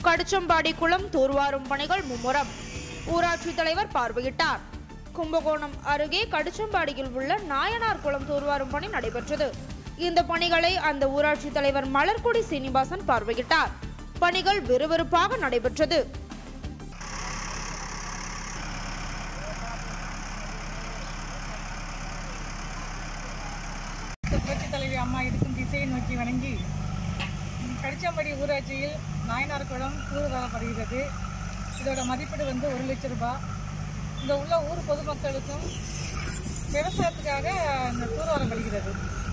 கடிச்சம்பாடி குளம் தூர்வாரும் பணிகள் மும்முரம் ஊராட்சி தலைவர் பார்வையிட்டார் கும்பகோணம் அருகே கடிச்சம்பாடியில் உள்ள நாயனார் குளம் தூர்வாரும் பணி நடைபெற்றது இந்த பணிகளை அந்த ஊராட்சி தலைவர் மலர்கொடி சீனிவாசன் பார்வையிட்டார் பணிகள் விறுவிறுப்பாக நடைபெற்றது புரட்சி தலைவி அம்மா இருக்கும் திசையை நோக்கி வணங்கி கடிச்சம்படி ஊராட்சியில் நாயனார் குளம் தூர்வாரப்படுகிறது இதோட மதிப்பீடு வந்து ஒரு லட்சம் ரூபாய் இந்த உள்ள ஊர் பொதுமக்களுக்கும் விவசாயத்துக்காக இந்த தூர்வாரப்படுகிறது